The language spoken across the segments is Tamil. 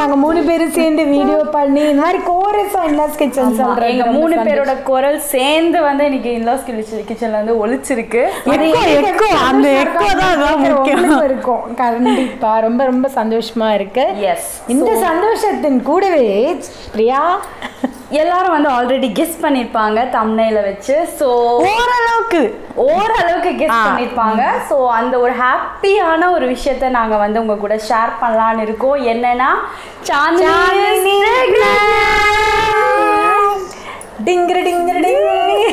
நாங்க மூணு பேரும் சேர்ந்து வீடியோ பண்ணி இந்த மாதிரி கோரஸா இன்லாஸ் கிச்சன் சொல்றேன் எங்க மூணு பேரோட குரல் சேர்ந்து வந்து இன்னைக்கு இன்லாஸ் கிச்சன்ல வந்து ஒழிச்சிருக்கு எக்கோ எக்கோ அந்த எக்கோ தான் அதான் முக்கியம் இருக்கும் கண்டிப்பா ரொம்ப ரொம்ப சந்தோஷமா இருக்கு எஸ் இந்த சந்தோஷத்தின் கூடவே பிரியா எல்லாரும் வந்து ஆல்ரெடி கெஸ் பண்ணிருப்பாங்க தம்னையில வச்சு ஸோ ஓரளவுக்கு ஓரளவுக்கு கெஸ் ஆ. பண்ணிருப்பாங்க ஸோ அந்த ஒரு ஹாப்பியான ஒரு விஷயத்த நாங்க வந்து உங்க கூட ஷேர் பண்ணலாம்னு இருக்கோம் என்னன்னா சாந்தினி டிங்கிர டிங்கிர டிங்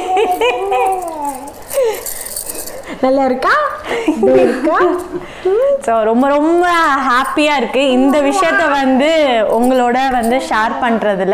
நல்லா இருக்கா இது இருக்கா ஸோ ரொம்ப ரொம்ப ஹாப்பியாக இருக்குது இந்த விஷயத்த வந்து உங்களோட வந்து ஷேர் பண்ணுறதுல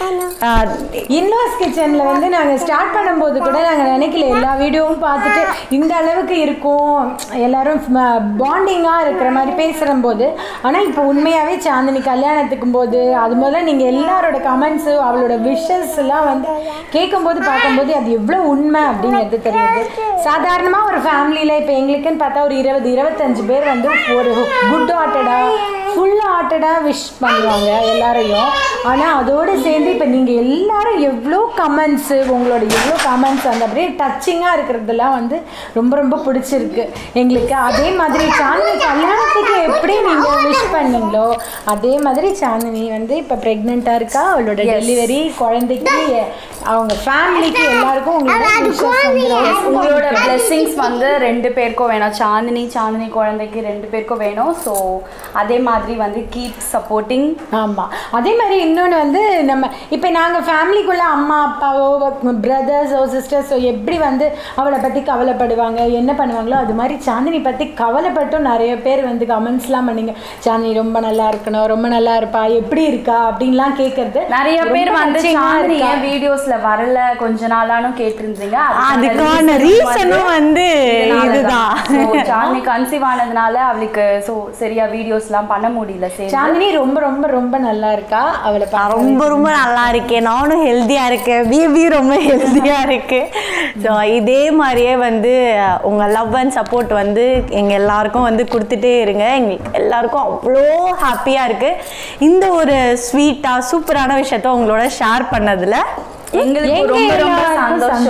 இன்லாஸ் கிச்சன்ல வந்து நாங்க ஸ்டார்ட் பண்ணும்போது கூட நாங்க நினைக்கல எல்லா வீடியோவும் பார்த்துட்டு இந்த அளவுக்கு இருக்கும் எல்லாரும் பாண்டிங்கா இருக்கிற மாதிரி பேசுற போது ஆனா இப்போ உண்மையாவே சாந்தினி கல்யாணத்துக்கும் போது அது முதல்ல நீங்க எல்லாரோட கமெண்ட்ஸ் அவளோட விஷஸ் எல்லாம் வந்து கேட்கும்போது பார்க்கும்போது அது எவ்வளவு உண்மை அப்படிங்கிறது தெரியுது சாதாரணமா ஒரு ஃபேமிலியில இப்போ எங்களுக்குன்னு பார்த்தா ஒரு இருபது இருபத்தஞ்சு பேர் வந்து ஒரு குட் ஹார்ட்டடா ஃபுல் ஹார்ட்டடா விஷ் பண்ணுவாங்க எல்லாரையும் ஆனா அதோட சேர்ந்து இப்போ நீங்க எல்லாரும் எவ்வளோ கமெண்ட்ஸ் உங்களோட எவ்வளோ கமெண்ட்ஸ் அந்த அப்படியே டச்சிங்காக இருக்கிறதெல்லாம் வந்து ரொம்ப ரொம்ப பிடிச்சிருக்கு எங்களுக்கு அதே மாதிரி சாந்தினி கல்யாணத்துக்கு எப்படி நீங்க விஷ் பண்ணீங்களோ அதே மாதிரி சாந்தினி வந்து இப்போ ப்ரெக்னெண்ட்டாக இருக்கா அவளோட டெலிவரி குழந்தைக்கு அவங்க ஃபேமிலிக்கு எல்லாருக்கும் உங்களோட wishes வந்து ரொம்ப உங்களோட பிளெஸ்ஸிங்ஸ் வந்து ரெண்டு பேருக்கும் வேணும் சாந்தினி சாந்தினி குழந்தைக்கு ரெண்டு பேருக்கும் வேணும் ஸோ அதே மாதிரி வந்து கீப் சப்போர்ட்டிங் ஆமாம் அதே மாதிரி இன்னொன்று வந்து நம்ம இப்போ நாங்கள் ஃபேமிலிக்குள்ளே அம்மா அப்பாவோ பிரதர்ஸோ சிஸ்டர்ஸோ எப்படி வந்து அவளை பற்றி கவலைப்படுவாங்க என்ன பண்ணுவாங்களோ அது மாதிரி சாந்தினி பற்றி கவலைப்பட்டும் நிறைய பேர் வந்து கமெண்ட்ஸ்லாம் பண்ணீங்க சாந்தினி ரொம்ப நல்லா இருக்கணும் ரொம்ப நல்லா இருப்பா எப்படி இருக்கா அப்படின்லாம் கேட்கறது நிறைய பேர் ரொம்ப வந்து touching-ஆ சாந்தினி இருக்கா. ஏன் வீடியோஸ்ல வரல கொஞ்ச நாளானும் கேட்டிருந்தீங்க அதுக்கான ரீசனும் வந்து இதுதான் சாந்தினி கன்சீவ் ஆனதுனால அவளுக்கு ஸோ சரியா வீடியோஸ்லாம் பண்ண முடியல சரி சாந்தினி ரொம்ப ரொம்ப ரொம்ப நல்லா இருக்கா அவளை நான் பார்க்க ரொம்ப ரொம்ப நல்லா இருக்கேன் நானும் ஹெல்த்தியாக இருக்கேன் பேபி ரொம்ப ஹெல்த்தியாக இருக்கு ஸோ இதே மாதிரியே வந்து உங்கள் லவ் அண்ட் சப்போர்ட் வந்து எங்கள் எல்லாருக்கும் வந்து கொடுத்துட்டே இருங்க எங்களுக்கு எல்லாருக்கும் அவ்வளோ ஹாப்பியாக இருக்குது இந்த ஒரு ஸ்வீட்டாக சூப்பரான விஷயத்த உங்களோட ஷேர் பண்ணதில் எங்களுக்கு எங்க ரொம்ப ரொம்ப எல்லாருக்கும்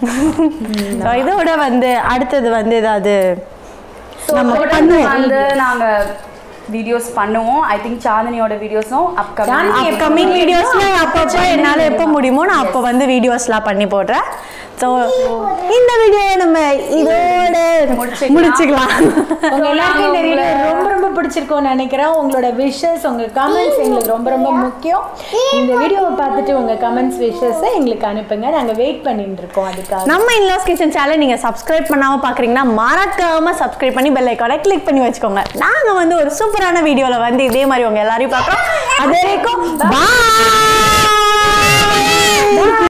சந்தோஷம் ஸோ இதோட வந்து அடுத்தது வந்து ஏதாவது So, நம்ம தொடர்ந்து பண்ணுவோம். வந்து நாங்க வீடியோஸ் பண்ணுவோம் ஐ திங்க் சாந்தினியோட வீடியோஸும் அப்கமிங் சாந்தினி அப்கமிங் வீடியோஸ்ல அப்பப்போ என்னால் எப்போ முடியுமோ நான் அப்போ வந்து வீடியோஸ்லாம் பண்ணி போடுறேன் ஸோ இந்த வீடியோ நம்ம இதோட முடிச்சுக்கலாம். முடிச்சுக்கலாம் உங்க எல்லாருக்கும் இந்த வீடியோ ரொம்ப ரொம்ப பிடிச்சிருக்கும்னு நினைக்கிறேன் உங்களோட விஷஸ் உங்க கமெண்ட்ஸ் எங்களுக்கு ரொம்ப ரொம்ப முக்கியம் இந்த வீடியோவை பார்த்துட்டு உங்க கமெண்ட்ஸ் விஷஸை எங்களுக்கு அனுப்புங்க நாங்க வெயிட் பண்ணிட்டு இருக்கோம் அதுக்காக நம்ம இன்லாஸ் கிச்சன் சேனல் நீங்கள் சப்ஸ்கிரைப் பண்ணாமல் பார்க்குறீங்கன்னா மறக்காம சப்ஸ்கிரைப் பண்ணி பெல் ஐக்கானை கிளிக் பண்ணி வச்சுக்கோங்க நாங்கள் வந்து ஒரு சூப்பரான வீடியோவில் வந்து இதே மாதிரி உங்கள் எல்லாரையும் பார்க்குறோம் அது வரைக்கும் bye